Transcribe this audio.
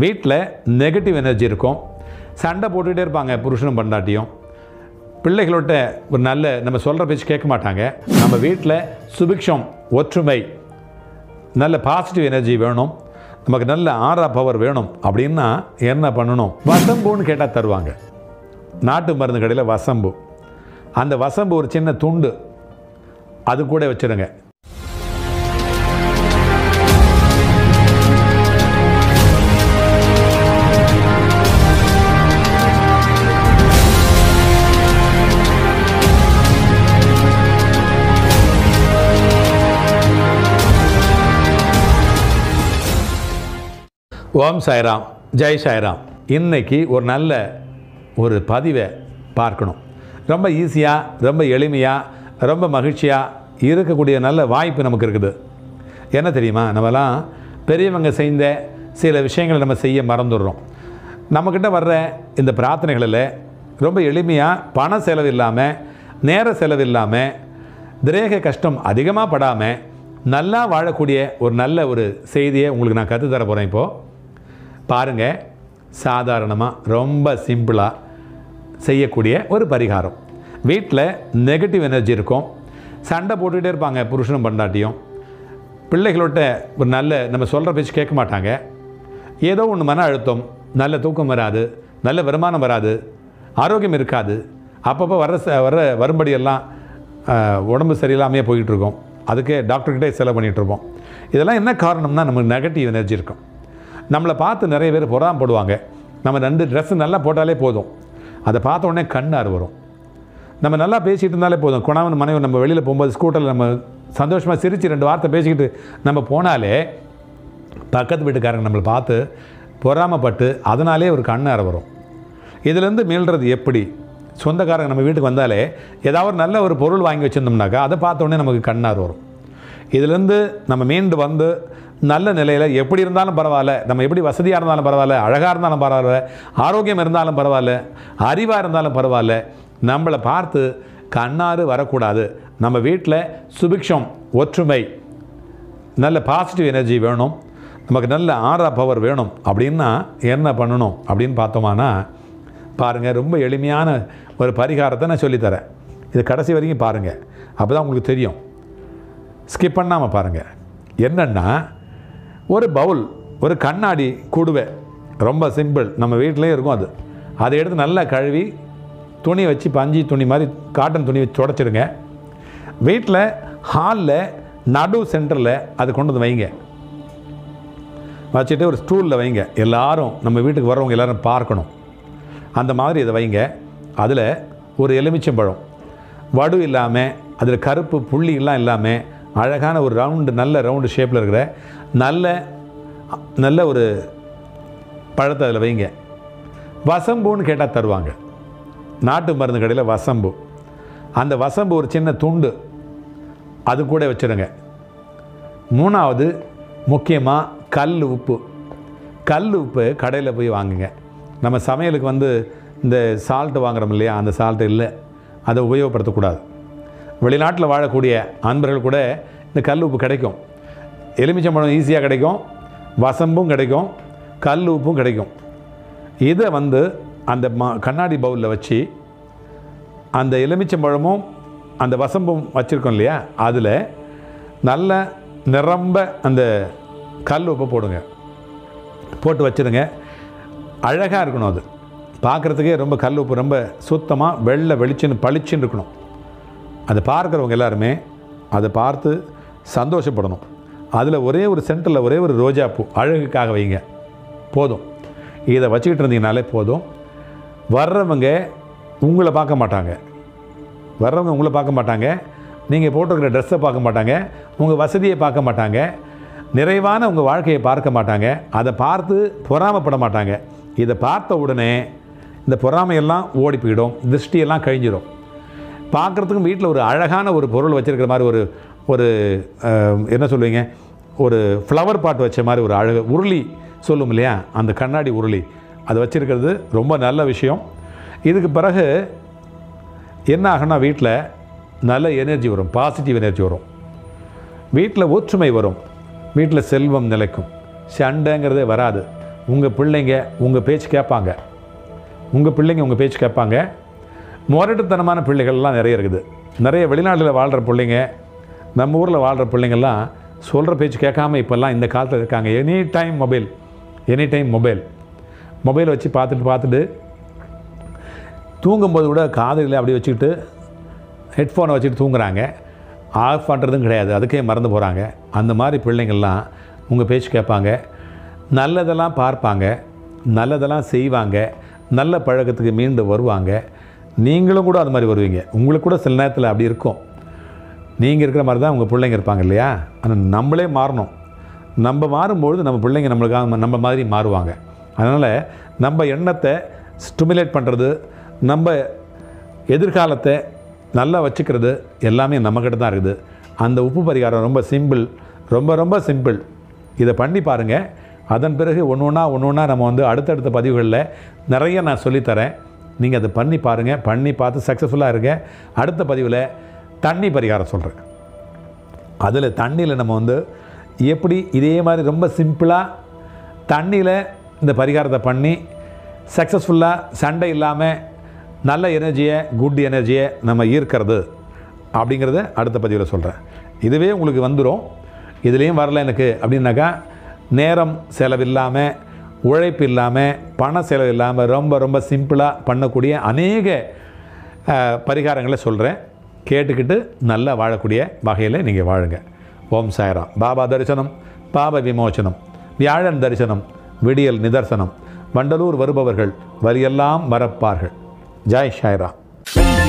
வீட்டில் negative energy இருக்கும் சண்டை போட்டுக்கிட்டே இருப்பாங்க புருஷனும் பொண்டாட்டியும் பிள்ளைகளோட ஒரு நல்ல நம்ம சொல்கிற பேச்சு கேட்க மாட்டாங்க நம்ம வீட்டில் சுபிக்ஷம் ஒற்றுமை நல்ல பாசிட்டிவ் எனர்ஜி வேணும் நமக்கு நல்ல ஆறா பவர் வேணும் அப்படின்னா என்ன பண்ணணும் வசம்புன்னு கேட்டால் தருவாங்க நாட்டு மருந்து கடையில் வசம்பு அந்த வசம்பு ஒரு சின்ன துண்டு அது கூட வச்சுருங்க ஓம் சாய்ராம் ஜெய் சாய்ராம் இன்னைக்கு ஒரு நல்ல ஒரு பதிவை பார்க்கணும் ரொம்ப ஈஸியாக ரொம்ப எளிமையாக ரொம்ப மகிழ்ச்சியாக இருக்கக்கூடிய நல்ல வாய்ப்பு நமக்கு இருக்குது என்ன தெரியுமா நம்மலாம் பெரியவங்க செய்த சில விஷயங்களை நம்ம செய்ய மறந்துடுறோம் நம்மக்கிட்ட வர்ற இந்த பிரார்த்தனைகளில் ரொம்ப எளிமையாக பண செலவு இல்லாமல் நேர செலவு இல்லாமல் திரேக கஷ்டம் அதிகமாக படாமல் நல்லா வாழக்கூடிய ஒரு நல்ல ஒரு செய்தியை உங்களுக்கு நான் கற்றுத்தர போகிறேன் இப்போது பாருங்கள் சாதாரணமாக ரொம்ப சிம்பிளாக செய்யக்கூடிய ஒரு பரிகாரம் வீட்டில் நெகட்டிவ் எனர்ஜி இருக்கும் சண்டை போட்டுக்கிட்டே இருப்பாங்க புருஷனும் பொண்டாட்டியும் பிள்ளைகளோட ஒரு நல்ல நம்ம சொல்கிற பேச்சு கேட்க மாட்டாங்க ஏதோ ஒன்று மன அழுத்தம் நல்ல தூக்கம் வராது நல்ல வருமானம் வராது ஆரோக்கியம் இருக்காது அப்பப்போ வர்ற ச- வர்ற வரும்படியெல்லாம் ஆஹ், உடம்பு சரியில்லாமையே போயிட்டு இருக்கோம் அதுக்கு டாக்டர்கிட்டே செலவு பண்ணிகிட்டு இருப்போம் இதெல்லாம் என்ன காரணம்னா நமக்கு நெகட்டிவ் எனர்ஜி இருக்கும் நம்மளை பார்த்து நிறைய பேர் பொறாமப்படுவாங்க நம்ம ரெண்டு ட்ரெஸ்ஸு நல்லா போட்டாலே போதும் அதை பார்த்த உடனே கண்ணார் வரும் நம்ம நல்லா பேசிகிட்டு இருந்தாலே போதும் குணவன் மனைவி நம்ம வெளியில் போகும்போது ஸ்கூட்டரில் நம்ம சந்தோஷமாக சிரித்து ரெண்டு வார்த்தை பேசிக்கிட்டு நம்ம போனாலே பக்கத்து வீட்டுக்காரங்க நம்மளை பார்த்து பொறாமப்பட்டு அதனாலே ஒரு கண்ணார வரும் இதுலேருந்து மீள்றது எப்படி சொந்தக்காரங்க நம்ம வீட்டுக்கு வந்தாலே ஏதாவது ஒரு நல்ல ஒரு பொருள் வாங்கி வச்சுருந்தோம்னாக்கா அதை பார்த்த உடனே நமக்கு கண்ணார் வரும் இதுலேருந்து நம்ம மீண்டு வந்து நல்ல நிலையில் எப்படி இருந்தாலும் பரவாயில்ல நம்ம எப்படி வசதியாக இருந்தாலும் பரவாயில்ல அழகாக இருந்தாலும் பரவாயில்ல ஆரோக்கியம் இருந்தாலும் பரவாயில்ல அறிவாக இருந்தாலும் பரவாயில்ல நம்மளை பார்த்து கண்ணாறு வரக்கூடாது நம்ம வீட்டில் சுபிக்ஷம் ஒற்றுமை நல்ல பாசிட்டிவ் எனர்ஜி வேணும் நமக்கு நல்ல ஆறா பவர் வேணும் அப்படின்னா என்ன பண்ணணும் அப்படின்னு பார்த்தோமானா பாருங்கள் ரொம்ப எளிமையான ஒரு பரிகாரத்தை நான் சொல்லித்தரேன் இது கடைசி வரைக்கும் பாருங்கள் அப்போ தான் உங்களுக்கு தெரியும் ஸ்கிப் பண்ணாமல் பாருங்கள் என்னென்னா ஒரு பவுல் ஒரு கண்ணாடி குடுவை ரொம்ப சிம்பிள் நம்ம வீட்டிலே இருக்கும் அது அதை எடுத்து நல்லா கழுவி துணி வச்சு பஞ்சு துணி மாதிரி காட்டன் துணி வச்சு தொடச்சிடுங்க வீட்டில் ஹாலில் நடு சென்டரில் அது கொண்டு வந்து வைங்க வச்சுட்டு ஒரு ஸ்டூலில் வைங்க எல்லாரும் நம்ம வீட்டுக்கு வர்றவங்க எல்லாரும் பார்க்கணும் அந்த மாதிரி இதை வைங்க அதில் ஒரு எலுமிச்சம்பழம் வடு இல்லாமல் அதில் கருப்பு புள்ளிலாம் இல்லாமல் அழகான ஒரு ரவுண்டு நல்ல ரவுண்டு ஷேப்பில் இருக்கிற நல்ல நல்ல ஒரு பழத்தை அதில் வைங்க வசம்புன்னு கேட்டால் தருவாங்க நாட்டு மருந்து கடையில் வசம்பு அந்த வசம்பு ஒரு சின்ன துண்டு அது கூட வச்சுருங்க மூணாவது முக்கியமாக கல் உப்பு கல் உப்பு கடையில் போய் வாங்குங்க நம்ம சமையலுக்கு வந்து இந்த சால்ட்டு வாங்குறோம் இல்லையா அந்த சால்ட்டு இல்லை அதை உபயோகப்படுத்தக்கூடாது வெளிநாட்டில் வாழக்கூடிய அன்பர்கள் கூட இந்த கல் உப்பு கிடைக்கும் எலுமிச்சம்பழம் ஈஸியாக கிடைக்கும் வசம்பும் கிடைக்கும் கல் உப்பும் கிடைக்கும் இதை வந்து அந்த ம கண்ணாடி பவுலில் வச்சு அந்த எலுமிச்சம்பழமும் அந்த வசம்பும் வச்சுருக்கோம் இல்லையா அதில் நல்ல நிரம்ப அந்த கல் உப்பை போடுங்க போட்டு வச்சுருங்க அழகாக இருக்கணும் அது பார்க்குறதுக்கே ரொம்ப கல் உப்பு ரொம்ப சுத்தமாக வெள்ளை வெளிச்சுன்னு பளிச்சுன்னு இருக்கணும் அதை பார்க்குறவங்க எல்லாருமே அதை பார்த்து சந்தோஷப்படணும் அதில் ஒரே ஒரு சென்டரில் ஒரே ஒரு ரோஜாப்பூ அழகுக்காக வைங்க போதும் இதை வச்சுக்கிட்டு இருந்தீங்கனாலே போதும் வர்றவங்க உங்களை பார்க்க மாட்டாங்க வர்றவங்க உங்களை பார்க்க மாட்டாங்க நீங்கள் போட்டிருக்கிற ட்ரெஸ்ஸை பார்க்க மாட்டாங்க உங்கள் வசதியை பார்க்க மாட்டாங்க நிறைவான உங்கள் வாழ்க்கையை பார்க்க மாட்டாங்க அதை பார்த்து பொறாமப்பட மாட்டாங்க இதை பார்த்த உடனே இந்த பொறாமையெல்லாம் ஓடி போயிடும் திருஷ்டியெல்லாம் கழிஞ்சிடும் பார்க்குறதுக்கும் வீட்டில் ஒரு அழகான ஒரு பொருள் வச்சுருக்கிற மாதிரி ஒரு ஒரு அஹ், என்ன சொல்லுவீங்க ஒரு ஃப்ளவர் பாட் வச்ச மாதிரி ஒரு அழகு உருளி சொல்லும் இல்லையா அந்த கண்ணாடி உருளி அது வச்சுருக்கிறது ரொம்ப நல்ல விஷயம் இதுக்கு பிறகு என்ன ஆகும்னா வீட்டில் நல்ல எனர்ஜி வரும் பாசிட்டிவ் எனர்ஜி வரும் வீட்டில் ஒற்றுமை வரும் வீட்டில் செல்வம் நிலைக்கும் சண்டைங்கிறதே வராது உங்கள் பிள்ளைங்க உங்கள் பேச்சு கேட்பாங்க உங்கள் பிள்ளைங்க உங்கள் பேச்சு கேட்பாங்க முரட்டுத்தனமான பிள்ளைகள்லாம் நிறைய இருக்குது நிறைய வெளிநாட்டில் வாழ்கிற பிள்ளைங்க நம்ம ஊரில் வாழ்கிற பிள்ளைங்கள்லாம் சொல்கிற பேச்சு கேட்காம இப்போல்லாம் இந்த காலத்தில் இருக்காங்க any time mobile any time mobile mobile வச்சு பார்த்துட்டு பார்த்துட்டு தூங்கும்போது கூட காதுகளை அப்படி வச்சுக்கிட்டு ஹெட்ஃபோனை வச்சுட்டு தூங்குறாங்க ஆஃப் பண்ணுறதும் கிடையாது அதுக்கே மறந்து போகிறாங்க அந்த மாதிரி பிள்ளைங்கள்லாம் உங்கள் பேச்சு கேட்பாங்க நல்லதெல்லாம் பார்ப்பாங்க நல்லதெல்லாம் செய்வாங்க நல்ல பழக்கத்துக்கு மீண்டு வருவாங்க நீங்களும் கூட அது மாதிரி வருவீங்க உங்களுக்கு கூட சில நேரத்தில் அப்படி இருக்கும் நீங்கள் இருக்கிற மாதிரி தான் உங்கள் பிள்ளைங்க இருப்பாங்க இல்லையா ஆனால் நம்மளே மாறணும் நம்ம மாறும்பொழுது நம்ம பிள்ளைங்க நம்மளுக்காக நம்ம மாதிரி மாறுவாங்க அதனால் நம்ம எண்ணத்தை ஸ்டிமுலேட் பண்ணுறது நம்ம எதிர்காலத்தை நல்லா வச்சுக்கிறது எல்லாமே நம்மக்கிட்ட தான் இருக்குது அந்த உப்பு பரிகாரம் ரொம்ப சிம்பிள் ரொம்ப ரொம்ப சிம்பிள் இதை பண்ணி பாருங்கள் அதன் பிறகு ஒன்று ஒன்றா ஒன்று ஒன்றா நம்ம வந்து அடுத்தடுத்த பதிவுகளில் நிறைய நான் சொல்லித்தரேன் நீங்கள் அதை பண்ணி பாருங்கள் பண்ணி பார்த்து சக்ஸஸ்ஃபுல்லாக இருங்க அடுத்த பதிவில் தண்ணி பரிகாரம் சொல்கிறேன் அதில் தண்ணியில் நம்ம வந்து எப்படி இதே மாதிரி ரொம்ப சிம்பிளாக தண்ணியில் இந்த பரிகாரத்தை பண்ணி சக்ஸஸ்ஃபுல்லாக சண்டை இல்லாமல் நல்ல எனர்ஜியை குட் எனர்ஜியை நம்ம ஈர்க்கிறது அப்படிங்கிறத அடுத்த பதிவில் சொல்கிறேன் இதுவே உங்களுக்கு வந்துடும் இதுலேயும் வரல எனக்கு அப்படின்னாக்கா நேரம் செலவில்லாமல் உழைப்பு இல்லாமல் பண செலவு இல்லாமல் ரொம்ப ரொம்ப சிம்பிளாக பண்ணக்கூடிய அநேக அஹ், பரிகாரங்களை சொல்கிறேன் கேட்டுக்கிட்டு நல்லா வாழக்கூடிய வகையில் நீங்கள் வாழுங்க ஓம் சாய்ராம் பாபா தரிசனம் பாப விமோசனம் வியாழன் தரிசனம் விடியல் நிதர்சனம் வண்டலூர் வருபவர்கள் வரியெல்லாம் மறப்பார்கள் ஜெய் சாய்ராம்